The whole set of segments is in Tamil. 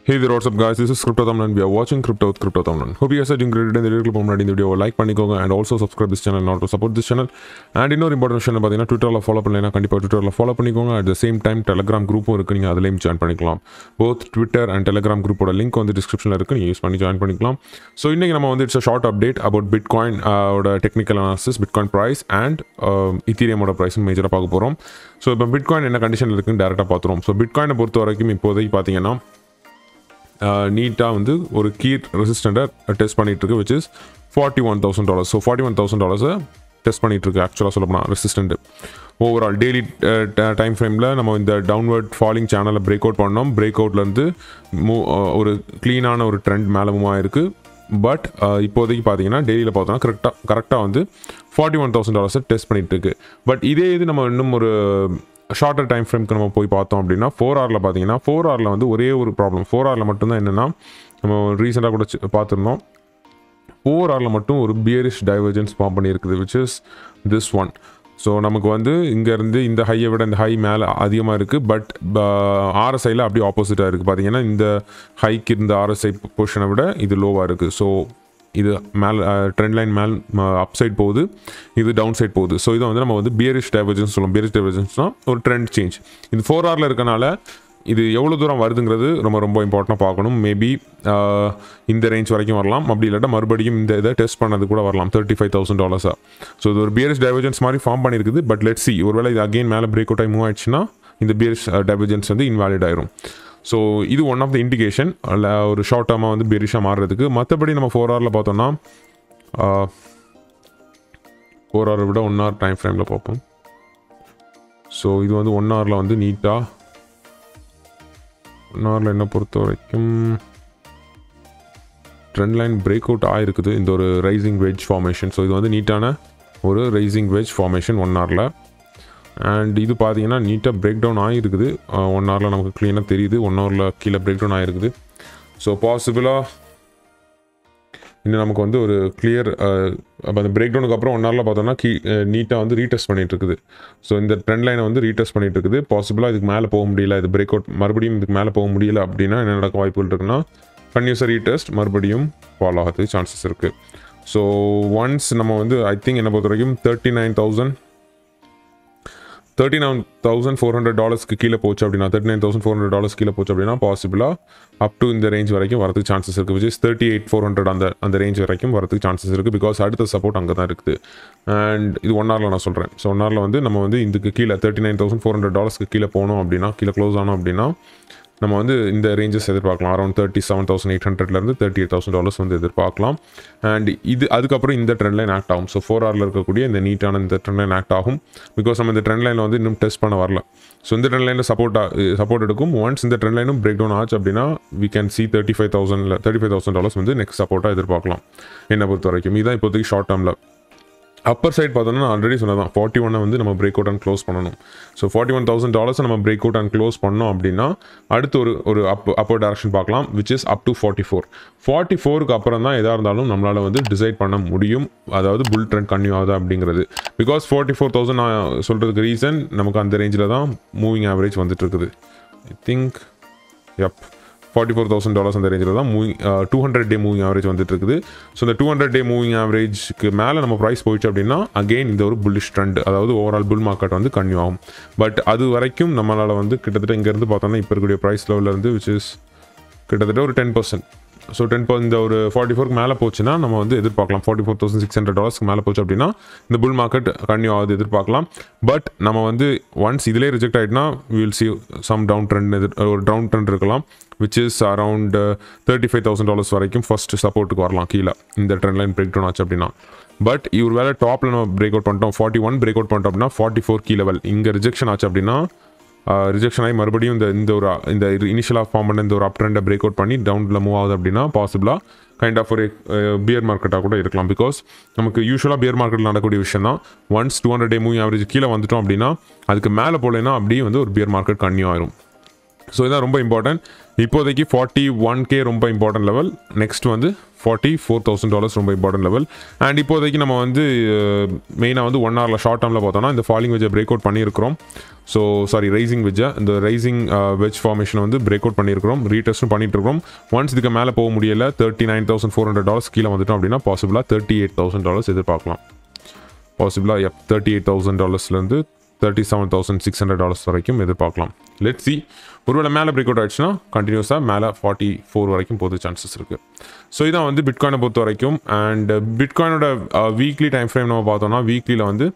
Hey there, what's up guys? This is Crypto Tamlan. We are watching Crypto with Crypto Tamlan. Hope you guys are doing great in the video முன்னாடி இந்த வீடியோ லைக் பண்ணிக்கோங்க and also subscribe this channel not to support this channel and இன்னொரு இம்பார்ட்டன் விஷயம் பார்த்தீங்கன்னா ட்விட்டரில் ஃபாலோ பண்ணலைன்னா கண்டிப்பாக ட்விட்டரில் ஃபாலோ பண்ணிக்கோங்க at the same time telegram குரூப்பும் இருக்குது நீங்கள் அதுலேயும் ஜாயின் பண்ணிக்கலாம் போத் ட்விட்டர் அண்ட் டெலிகிராம் குரூப்போட லிங்க் வந்து டிஸ்கிரிப்ஷனில் இருக்குது நீங்கள் யூஸ் பண்ணி ஜாயின் பண்ணிக்கலாம் ஸோ இன்றைக்கி நம்ம வந்து it's short update about bitcoin ஓட technical analysis bitcoin price and இத்தீரியமோட ப்ரைஸ் மேஜராக பார்க்க போகிறோம் ஸோ இப்போ பிட்காயின் என்ன கண்டிஷனில் இருக்குன்னு டேரெக்டாக பார்த்துருவோம் ஸோ பிட்காயினை பொறுத்த வரைக்கும் இப்போதைக்கு பார்த்தீங்கன்னா நீட்டாக வந்து ஒரு கீ ரெசிஸ்டண்ட்டை டெஸ்ட் பண்ணிட்டு இருக்கு which is forty one thousand dollars so forty one thousand டாலர்ஸை டெஸ்ட் பண்ணிட்டு இருக்கு ஆக்சுவலாக சொல்ல போனால் ரெசிஸ்டன்ட் ஓவரால் டெய்லி டைம் ஃப்ரேமில் நம்ம இந்த டவுன்வர்ட் ஃபாலிங் சேனலை பிரேக் அவுட் பண்ணோம் பிரேக் அவுட்லேருந்து மூ ஒரு க்ளீனான ஒரு ட்ரெண்ட் மேலே மூவ் ஆயிருக்கு பட் இப்போதைக்கு பார்த்தீங்கன்னா டெய்லியில் பார்த்தோம்னா கரெக்டாக கரெக்டாக வந்து ஃபார்ட்டி ஒன் தௌசண்ட் டாலர்ஸை டெஸ்ட் பண்ணிட்டு இருக்கு பட் இதே இது நம்ம இன்னும் ஒரு ஷார்ட்டர் டைம் ஃப்ரேம்க்கு நம்ம போய் பார்த்தோம் அப்படின்னா ஃபோர் ஹவரில் பார்த்தீங்கன்னா ஃபோர் ஹவரில் வந்து ஒரே ஒரு ப்ராப்ளம் ஃபோர் ஹவரில் மட்டும்தான் என்னென்னா நம்ம ரீசெண்டாக கூட சி- பார்த்துருந்தோம் ஃபோர் ஹவரில் மட்டும் ஒரு பியரிஷ் டைவர்ஜென்ஸ் ஃபார்ம் பண்ணியிருக்குது which is this one so நமக்கு வந்து இங்கேருந்து இந்த ஹையை விட இந்த ஹை மேலே அதிகமாக இருக்குது பட் ஆர்எஸ்ஐயில் அப்படியே ஆப்போசிட்டாக இருக்குது பார்த்தீங்கன்னா இந்த ஹைக்கு இருந்த ஆர்எஸ்ஐ பொசிஷனை விட இது லோவாக இருக்குது ஸோ இது மேல் ட்ரெண்ட் லைன் மேல் அப் சைட் போகுது இது டவுன் சைட் போகுது ஸோ இதை வந்து நம்ம வந்து பியரிஷ் டைவர்ஜன்ஸ் சொல்லுவோம் பியரிஷ் டைவர்ஜன்ஸ்னால் ஒரு ட்ரெண்ட் சேஞ்ச் இது ஃபோர் ஹவரில் இருக்கனால இது எவ்வளோ தூரம் வருதுங்கிறது ரொம்ப ரொம்ப இம்பார்ட்டண்ட்டாக பார்க்கணும் மேபி இந்த ரேஞ்ச் வரைக்கும் வரலாம் அப்படி இல்லாட்டா மறுபடியும் இந்த இதை டெஸ்ட் பண்ணது கூட வரலாம் தேர்ட்டி ஃபைவ் தௌசண்ட் டாலர்ஸாக ஸோ இது ஒரு பியரிஷ் டைவர்ஜன்ஸ் மாதிரி ஃபார்ம் பண்ணியிருக்குது பட் லெட் சி ஒருவேளை இது அகைன் மேலே பிரேக் அவுட் ஆகி மூவ் ஆயிடுச்சுன்னா இந்த பியரிஷ் டைவர்ஜன்ஸ் வந்து இன்வாலிட் ஆயிரும் ஸோ இது ஒன் ஆஃப் த இண்டிகேஷன் அல்ல ஒரு ஷார்ட் டேர்மாக வந்து பெரிஷாக மாறுறதுக்கு மற்றபடி நம்ம ஃபோர் ஹவரில் பார்த்தோம்னா ஃபோர் ஹவரை விட ஒன் ஹவர் டைம் ஃப்ரேமில் பார்ப்போம் ஸோ இது வந்து ஒன் ஹவரில் வந்து நீட்டாக ஒன் ஹவரில் என்ன பொறுத்த வரைக்கும் ட்ரெண்ட் லைன் பிரேக் அவுட் ஆகிருக்குது இந்த ஒரு ரைசிங் வெஜ் ஃபார்மேஷன் ஸோ இது வந்து நீட்டான ஒரு ரைசிங் வெஜ் ஃபார்மேஷன் ஒன் ஹவரில் அண்ட் இது பார்த்தீங்கன்னா நீட்டாக பிரேக் டவுன் ஆகிருக்குது ஒன் ஹவரில் நமக்கு க்ளீனாக தெரியுது ஒன் ஹவரில் கீழே பிரேக் டவுன் ஆகிருக்குது ஸோ பாசிபிளாக இன்னும் நமக்கு வந்து ஒரு கிளியர் அப்போ அந்த பிரேக் டவுனுக்கு அப்புறம் ஒன் ஹவரில் பார்த்தோம்னா கீ நீட்டாக வந்து ரீடெஸ்ட் பண்ணிட்டு இருக்குது ஸோ இந்த ட்ரெண்ட் லைனை வந்து ரீடெஸ்ட் பண்ணிட்டு இருக்குது பாசிபிளாக இதுக்கு மேலே போக முடியல இது பிரேக் அவுட் மறுபடியும் இதுக்கு மேலே போக முடியல அப்படின்னா என்ன நடக்க வாய்ப்புகள் இருக்குன்னா கன்யூஸாக ரீடெஸ்ட் மறுபடியும் ஃபாலோ ஆகிறதுக்கு சான்சஸ் இருக்குது ஸோ ஒன்ஸ் நம்ம வந்து ஐ திங்க் என்னை பொறுத்த வரைக்கும் thirty nine thousand thirty nine thousand four hundred டாலர்ஸ்க்கு கீழே போச்சு அப்படின்னா thirty nine thousand four hundred dollars கீழே போச்சு அப்படின்னா பாசிபிளாக அப் டு இந்த ரேஞ்ச் வரைக்கும் வரதுக்கு சான்சஸ் இருக்குது which is thirty eight four hundred அந்த அந்த ரேஞ்ச் வரைக்கும் வரதுக்கு சான்சஸ் இருக்குது பிகாஸ் அடுத்த சப்போர்ட் அங்கே தான் இருக்குது அண்ட் இது ஒன் ஹவரில் நான் சொல்கிறேன் ஸோ ஒன் ஹவரில் வந்து நம்ம வந்து இதுக்கு கீழே thirty nine thousand four hundred டாலர்ஸ்க்கு கீழே போனோம் அப்படின்னா கீழே க்ளோஸ் ஆனோம் அப்படின்னா நம்ம வந்து இந்த ரேஞ்சஸ் எதிர்பார்க்கலாம் around thirty seven thousand eight ஹண்ட்ரட்லேருந்து தேர்ட்டி எயிட் தௌசண்ட் டாலர்ஸ் வந்து எதிர்பார்க்கலாம் அண்ட் இது அதுக்கப்புறம் இந்த ட்ரெண்ட் லைன் ஆக்ட் ஆகும் ஸோ ஃபோர் ஹவரில் இருக்கக்கூடிய இந்த நீட்டான இந்த ட்ரெண்ட் லைன் ஆக்ட் ஆகும் பிகாஸ் நம்ம இந்த ட்ரெண்ட் லைனில் வந்து இன்னும் டெஸ்ட் பண்ண வரல ஸோ இந்த ட்ரெண்ட் லைனில் சப்போர்ட் சப்போர்ட் எடுக்கும் ஒன்ஸ் இந்த ட்ரெண்ட் லைனும் பிரேக் டவுன் ஆச்சு அப்படின்னா we can see thirty five தௌசண்டில் தேர்ட்டி ஃபைவ் தௌசண்ட் டாலர்ஸ் வந்து நெக்ஸ்ட் சப்போர்ட்டாக எதிர்பார்க்கலாம் என்னை பொறுத்த வரைக்கும் இதுதான் இப்போதைக்கு ஷார்ட் டேர்மில் அப்பர் சைட் பார்த்தோன்னா நான் ஆல்ரெடி சொன்னதான் ஃபார்ட்டி ஒன்னை வந்து நம்ம பிரேக் அவுட் அண்ட் க்ளோஸ் பண்ணணும் so forty one thousand dollars நம்ம பிரேக் அவுட் அண்ட் க்ளோஸ் பண்ணோம் அப்படின்னா அடுத்து ஒரு ஒரு அப் அப்பர் டேரக்ஷன் பார்க்கலாம் which is up to forty four forty ஃபோருக்கு அப்புறம் தான் எதாக இருந்தாலும் நம்மளால் வந்து டிசைட் பண்ண முடியும் அதாவது புல் ட்ரெண்ட் கன்யூ ஆகுது அப்படிங்கிறது பிகாஸ் ஃபார்ட்டி ஃபோர் தௌசண்ட் நான் சொல்கிறதுக்கு ரீசன் நமக்கு அந்த ரேஞ்சில் தான் மூவிங் ஆவரேஜ் வந்துட்டு இருக்குது I think if forty four thousand dollars அந்த ரேஞ்சில் தான் moving two hundred day moving average வந்துட்டு இருக்குது ஸோ இந்த டூ ஹண்ட்ரட் டே மூவிங் ஆவரேஜ்க்கு மேலே நம்ம ப்ரைஸ் போயிடுச்சு அப்படின்னா அகெயின் இந்த ஒரு புல்லிஷ் ட்ரெண்ட் அதாவது ஓவரால் புல் மார்க்கெட் வந்து கன்யூ ஆகும் பட் அது வரைக்கும் நம்மளால் வந்து கிட்டத்தட்ட இங்கேருந்து பார்த்தோம்னா இப்போ இருக்கக்கூடிய ப்ரைஸ் லெவலில் இருந்து விச் இஸ் கிட்டத்தட்ட ஒரு டென் பர்சன்ட் ஸோ டென் இந்த ஒரு ஃபார்ட்டி ஃபோருக்கு மேலே போச்சுன்னா நம்ம வந்து எதிர்பார்க்கலாம் forty four thousand six hundred டாலர்ஸ்க்கு மேலே போச்சு அப்படின்னா இந்த புல் மார்க்கெட் கன்யூ ஆகுது எதிர்பார்க்கலாம் பட் நம்ம வந்து ஒன்ஸ் இதிலே ரிஜெக்ட் ஆகிட்டுனா will see some down trend எதிர் ஒரு டவுன் ட்ரெண்ட் இருக்கலாம் which is around thirty five thousand dollars வரைக்கும் ஃபர்ஸ்ட் சப்போர்ட்டுக்கு வரலாம் கீழே இந்த ட்ரெண்ட் லைன் பிரேக் டவுன் ஆச்சு அப்படின்னா பட் இவர் வேலை டாப்பில் நம்ம பிரேக் அவுட் பண்ணிட்டோம் ஃபார்ட்டி ஒன் பிரேக் அவுட் பண்ணிட்டோம் அப்படின்னா ஃபார்ட்டி ஃபோர் கீ லெவல் இங்கே ரிஜெக்ஷன் ஆச்சு அப்படின்னா ரிஜெக்ஷன் ஆகி மறுபடியும் இந்த இந்த ஒரு இந்த இனிஷியலாக ஃபார்ம் பண்ண இந்த ஒரு அப் ட்ரெண்டை பிரேக் அவுட் பண்ணி டவுனில் மூவ் ஆகுது அப்படின்னா பாசிபிளாக கைண்ட் ஆஃப் ஒரு பியர் மார்க்கெட்டாக கூட இருக்கலாம் பிகாஸ் நமக்கு யூஸ்வலாக பியர் மார்க்கெட்டில் நடக்கக்கூடிய விஷயம் தான் once two hundred day moving average கீழே வந்துட்டோம் அப்படின்னா அதுக்கு மேலே போகலைன்னா அப்படியே வந்து ஒரு பியர் மார்க்கெட் கன்னியூ ஆயிரும் ஸோ இதான் ரொம்ப இம்பார்ட்டன்ட் இப்போதைக்கு ஃபார்ட்டி ஒன் கே ரொம்ப இம்பார்ட்டன்ட் லெவல் நெக்ஸ்ட் வந்து ஃபார்ட்டி ஃபோர் தௌசண்ட் டாலர்ஸ் ரொம்ப இம்பார்ட்டன்ட் லெவல் அண்ட் இப்போதைக்கு நம்ம வந்து மெயினாக வந்து ஒன் ஹவரில் ஷார்ட் டேர்மில் பார்த்தோம்னா இந்த ஃபாலிங் வெஜ்ஜை பிரேக் அவுட் பண்ணியிருக்கிறோம் ஸோ சாரி ரைசிங் வெஜ்ஜை இந்த ரைசிங் வெஜ் ஃபார்மேஷனை வந்து பிரேக் அவுட் பண்ணியிருக்கிறோம் ரீடெஸ்ட்டும் பண்ணிட்டு இருக்கோம் ஒன்ஸ் இதுக்கு மேலே போக முடியல thirty nine thousand four hundred dollars கீழே வந்துட்டோம் அப்படின்னா பாசிபிளாக தேர்ட்டி எயிட் தௌசண்ட் டாலர்ஸ் எதிர்பார்க்கலாம் பாசிபிளாக எப் தேர்ட்டி எயிட் தௌசண்ட் டாலர்ஸ்லேருந்து thirty seven thousand six hundred dollars வரைக்கும் எதிர்பார்க்கலாம் லெட் சி ஒருவேளை மேலே பிரேக் அவுட் ஆயிடுச்சுன்னா கண்டினியூஸாக மேலே ஃபார்ட்டி ஃபோர் வரைக்கும் போது சான்சஸ் இருக்குது ஸோ இதான் வந்து பிட்காயினை பொறுத்த வரைக்கும் அண்ட் பிட்காயினோட வீக்லி டைம் ஃப்ரேம் நம்ம பார்த்தோம்னா வீக்லியில் வந்து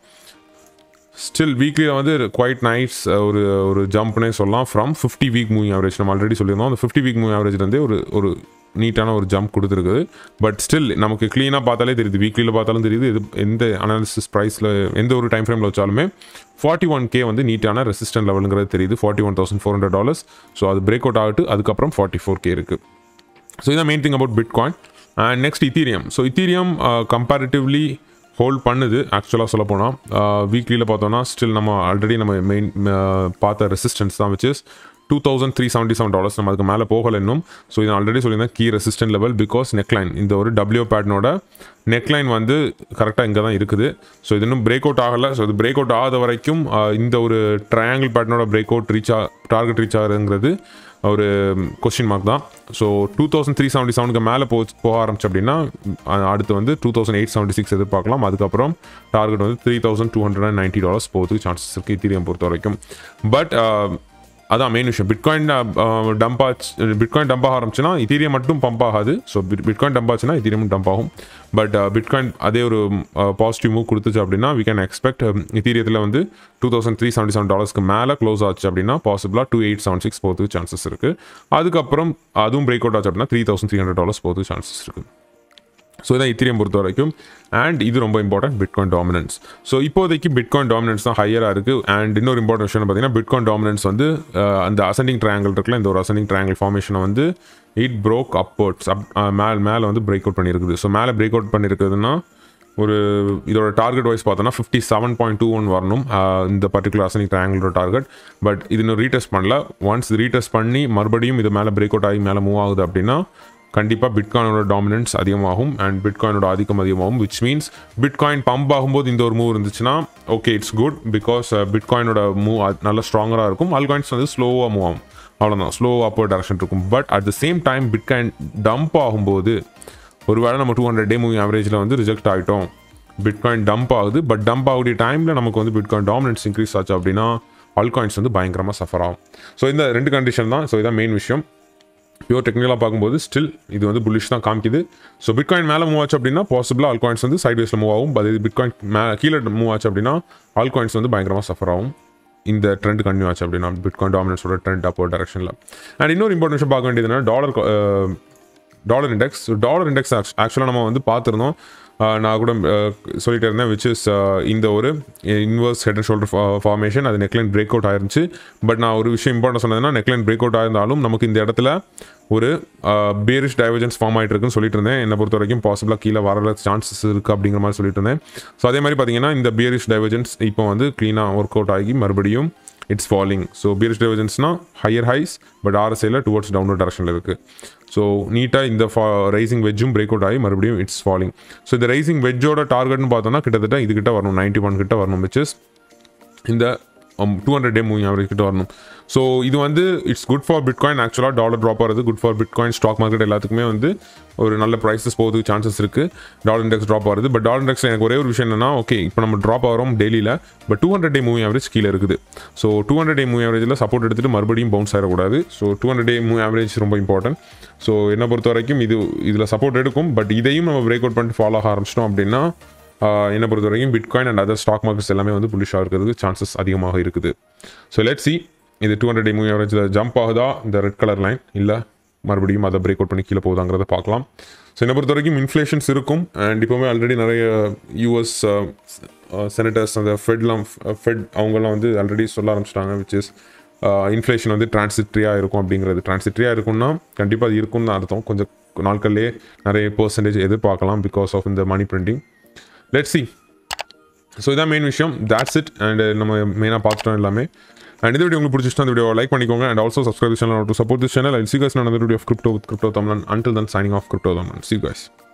ஸ்டில் வீக்லியில் வந்து குவைட் நைஸ் ஒரு ஒரு ஜம்ப்னே சொல்லலாம் from fifty week moving average நம்ம ஆல்ரெடி சொல்லியிருந்தோம் அந்த ஃபிஃப்டி வீக் மூவிங் ஆவரேஜ்லேருந்தே ஒரு ஒரு நீட்டான ஒரு ஜம்ப் கொடுத்துருக்குது பட் ஸ்டில் நமக்கு க்ளீனாக பார்த்தாலே தெரியுது வீக்லியில் பார்த்தாலும் தெரியுது இது எந்த அனாலிசிஸ் ப்ரைஸில் எந்த ஒரு டைம் ஃப்ரேமில் வச்சாலுமே ஃபார்ட்டி ஒன் கே வந்து நீட்டான ரெசிஸ்டன்ட் லெவலுங்கிறது தெரியுது forty one thousand four hundred dollars so அது பிரேக் அவுட் ஆகிட்டு அதுக்கப்புறம் ஃபார்ட்டி ஃபோர் கே இருக்குது ஸோ இதான் main thing about bitcoin and next Ethereum so Ethereum comparatively hold பண்ணுது ஆக்சுவலாக சொல்ல போனால் வீக்லியில் பார்த்தோன்னா ஸ்டில் நம்ம ஆல்ரெடி நம்ம மெயின் பார்த்த ரெசிஸ்டன்ஸ் தான் வச்சு two thousand three seventy seven dollars நம்ம அதுக்கு மேலே போகல இன்னும் ஸோ இது ஆல்ரெடி சொல்லியிருந்தேன் key resistant level because neckline இந்த ஒரு டபிள்யூ பேட்னோட நெக்லைன் வந்து கரெக்டாக இங்கே தான் இருக்குது ஸோ இது இன்னும் பிரேக் அவுட் ஆகலை ஸோ இது பிரேக் அவுட் ஆகாத வரைக்கும் இந்த ஒரு ட்ரையாங்கிள் பேட்னோட பிரேக் அவுட் ரீச் ஆ டார்கெட் ரீச் ஆகுதுங்கிறது ஒரு கொஸ்டின் மார்க் தான் so two thousand three seventy செவனுக்கு மேலே போ போக ஆரம்பிச்சு அப்படின்னா அடுத்து வந்து two thousand eight seventy six எதிர்பார்க்கலாம் அதுக்கப்புறம் டார்கெட் வந்து three thousand two hundred and ninety dollars போகிறதுக்கு சான்சஸ் இருக்குது இத்தீரியம் பொறுத்த வரைக்கும் பட் அதான் மெயின் விஷயம் பிட்காயின் டம்ப் ஆச்சு பிட்காயின் டம்ப் ஆக ஆரம்பிச்சுன்னா இத்தீரியம் மட்டும் பம்ப் ஆகாது ஸோ பிட்காயின் டம்ப் ஆச்சுன்னா இத்தீரியம் டம்ப் ஆகும் பட் பிட்காயின் அதே ஒரு பாசிட்டிவ் மூவ் கொடுத்துச்சு அப்படின்னா வி கேன் எக்ஸ்பெக்ட் இத்தீரியத்தில் வந்து two thousand three seventy seven டாலர்ஸ்க்கு மேலே க்ளோஸ் ஆச்சு அப்படின்னா பாசிபிளாக டூ எயிட் செவன் சிக்ஸ் போகிறதுக்கு சான்சஸ் இருக்குது அதுக்கப்புறம் அதுவும் பிரேக் அவுட் ஆச்சு அப்படின்னா three thousand three hundred dollars போகிறதுக்கு சான்சஸ் இருக்குது ஸோ இதான் இத்திரியம் பொறுத்த வரைக்கும் அண்ட் இது ரொம்ப இம்பார்ட்டன்ட் பிட்காயின் டாமினன்ஸ் ஸோ இப்போதைக்கு பிட்காயின் டாமினன்ஸ் தான் ஹையராக இருக்குது அண்ட் இன்னொரு இம்பார்ட்டன்ட் விஷயம் பார்த்தீங்கன்னா பிட்காயின் டாமினன்ஸ் வந்து அந்த அசெண்டிங் ட்ரையாங்கிள் இருக்குல்ல இந்த ஒரு அசெண்டிங் ட்ரையாங்கிள் ஃபார்மேஷனை வந்து இட் ப்ரோக் அப்வர்ட்ஸ் அப் மேலே மேலே வந்து பிரேக் அவுட் பண்ணியிருக்குது ஸோ மேலே பிரேக் அவுட் பண்ணியிருக்குதுன்னா ஒரு இதோட டார்கெட் வைஸ் பார்த்தோன்னா fifty seven point two one வரணும் இந்த பர்டிகுலர் அசனிக் ட்ரையாங்கிளோட டார்கெட் பட் இது இன்னும் ரீடெஸ்ட் பண்ணல ஒன்ஸ் ரீடெஸ்ட் பண்ணி மறுபடியும் இது மேலே பிரேக் அவுட் ஆகி மேலே மூவ் ஆகுது அப்படின்னா கண்டிப்பாக பிட்காயினோட டாமினன்ஸ் அதிகமாகும் அண்ட் பிட்காயினோட ஆதிக்கம் அதிகமாகும் விச் மீன்ஸ் பிட்காயின் பம்ப் ஆகும்போது இந்த ஒரு மூவ் இருந்துச்சுன்னா ஓகே இட்ஸ் குட் பிகாஸ் பிட்காயினோட மூவ் நல்ல ஸ்ட்ராங்கராக இருக்கும் ஆல்காயின்ஸ் வந்து ஸ்லோவாக மூவ் ஆகும் அவ்வளோதான் ஸ்லோ அப்போ டேரக்ஷன் இருக்கும் but at the same time bitcoin dump ஆகும்போது ஒருவேளை நம்ம டூ ஹண்ட்ரட் டே மூவிங் ஆவரேஜில் வந்து ரிஜெக்ட் ஆகிட்டோம் பிட்காயின் டம்ப் ஆகுது பட் டம்ப் ஆகக்கூடிய டைமில் நமக்கு வந்து பிட்காயின் டாமினன்ஸ் இன்க்ரீஸ் ஆச்சு அப்படின்னா ஆல்காயின்ஸ் வந்து பயங்கரமாக சஃபர் ஆகும் ஸோ இந்த ரெண்டு கண்டிஷன் தான் ஸோ இதான் மெயின் விஷயம் பியூர் டெக்னிக்கலாக பார்க்கும்போது ஸ்டில் இது வந்து புல்லிஷ் தான் காமிக்குது ஸோ பிட்காயின் மேலே மூவ் ஆச்சு அப்படின்னா பாசிபிளாக ஆல்காயின்ஸ் வந்து சைட் வேஸில் மூவ் ஆகும் பட் இது பிட்காயின் மே கீழே மூவ் ஆச்சு அப்படின்னா ஆல்காயின்ஸ் வந்து பயங்கரமாக சஃபர் ஆகும் இந்த ட்ரெண்ட் கண்டினியூ ஆச்சு அப்படின்னா பிட்காயின் டாமினன்ஸோட ட்ரெண்ட் அப்போ டேரக்ஷனில் அண்ட் இன்னொரு இம்பார்ட்டன் விஷயம் பார்க்க வேண்டியதுன்னா dollar dollar index dollar index ஆக்சுவலாக நம்ம வந்து பார்த்துருந்தோம் நான் கூட சொல்லிட்டு இருந்தேன் விச் இஸ் இந்த ஒரு inverse head and shoulder formation அது நெக்லைன் பிரேக் அவுட் ஆயிருந்துச்சு பட் நான் ஒரு விஷயம் இம்பார்ட்டன் சொன்னதுன்னா நெக்லைன் பிரேக் அவுட் ஆயிருந்தாலும் நமக்கு இந்த இடத்துல ஒரு பேரிஷ் டைவர்ஜன்ஸ் ஃபார்ம் ஆகிட்டு இருக்குன்னு சொல்லிட்டு இருந்தேன் என்னை பொறுத்த வரைக்கும் பாசிபிளாக கீழே வர சான்சஸ் இருக்குது அப்படிங்கிற மாதிரி சொல்லிட்டு இருந்தேன் ஸோ அதே மாதிரி பார்த்தீங்கன்னா இந்த பியரிஷ் டைவர்ஜன்ஸ் இப்போ வந்து க்ளீனாக ஒர்க் அவுட் ஆகி மறுபடியும் இட்ஸ் ஃபாலிங் ஸோ பியரிஷ் டைவர்ஜன்ஸ்னால் ஹையர் ஹைஸ் பட் ஆர்எஸ்ஐயில் டுவர்ட்ஸ் டவுன்வர்ட் டேரக்ஷனில் இருக்குது ஸோ நீட்டாக இந்த ஃபா ரைசிங் வெஜ்ஜும் பிரேக் அவுட் ஆகி மறுபடியும் இட்ஸ் ஃபாலிங் ஸோ இந்த ரைசிங் வெஜ்ஜோட டார்கெட்னு பார்த்தோன்னா கிட்டத்தட்ட இதுக்கிட்ட வரணும் நைன்ட்டி ஒன் கிட்ட வரணும் விச் இஸ் இந்த two hundred day moving average கிட்ட வரணும் ஸோ இது வந்து இட்ஸ் குட் ஃபார் பிட்காயின் ஆக்சுவலாக டாலர் ட்ராப் ஆகிறது good for bitcoin stock market எல்லாத்துக்குமே வந்து ஒரு நல்ல ப்ரைஸஸ் போகிறதுக்கு சான்சஸ் இருக்குது டாலர் இண்டெக்ஸ் ட்ராப் ஆகுது பட் டாலர் இண்டெக்ஸ் எனக்கு ஒரே ஒரு விஷயம் என்னன்னா ஓகே இப்போ நம்ம ட்ராப் ஆகிறோம் டெய்லியில் but two hundred day moving average கீழே இருக்குது so two hundred day moving ஆவரேஜில் சப்போர்ட் எடுத்துகிட்டு மறுபடியும் பவுன்ஸ் ஆகிடக்கூடாது so two hundred day moving average ரொம்ப இம்பார்ட்டன்ட் ஸோ என்னை பொறுத்த வரைக்கும் இது இதில் சப்போர்ட் எடுக்கும் பட் இதையும் நம்ம பிரேக் அவுட் பண்ணிட்டு ஃபாலோ ஆக ஆரம்பிச்சிட்டோம் அப்படின்னா என்னை பொறுத்த வரைக்கும் bitcoin and other stock markets எல்லாமே வந்து புல்லிஷாக இருக்கிறதுக்கு சான்சஸ் அதிகமாக இருக்குது ஸோ லெட் சி இது டூ ஹண்ட்ரட் மூவி ஆவரேஜில் ஜம்ப் ஆகுதா இந்த ரெட் கலர் லைன் இல்லை மறுபடியும் அதை பிரேக் அவுட் பண்ணி கீழே போகுதாங்கிறத பார்க்கலாம் ஸோ என்னை பொறுத்த வரைக்கும் இன்ஃப்ளேஷன்ஸ் இருக்கும் அண்ட் இப்போவுமே ஆல்ரெடி நிறைய யூஎஸ் செனட்டர்ஸ் அந்த ஃபெட்லாம் ஃபெட் அவங்கெல்லாம் வந்து ஆல்ரெடி சொல்ல ஆரம்பிச்சிட்டாங்க விச் இஸ் இன்ஃப்ளேஷன் வந்து டிரான்சிட்ரியாக இருக்கும் அப்படிங்கிறது டிரான்சிட்ரியாக இருக்கும்னா கண்டிப்பாக அது இருக்கும்னு தான் அர்த்தம் கொஞ்சம் நாட்கள்லேயே நிறைய பர்சன்டேஜ் எதிர்பார்க்கலாம் பிகாஸ் ஆஃப் இந்த money printing let see so இதான் மெயின் விஷயம் தேட்ஸ் இட் அண்ட் நம்ம மெயினாக பார்த்துட்டோம் எல்லாமே அண்ட் இந்த வீடியோ உங்களுக்கு பிடிச்சிருந்தா இந்த வீடியோ லைக் பண்ணிக்கோங்க and also subscribe channel to support this channel and see guys another video of crypto with crypto தமிழன் until then signing off crypto தமிழன் see you guys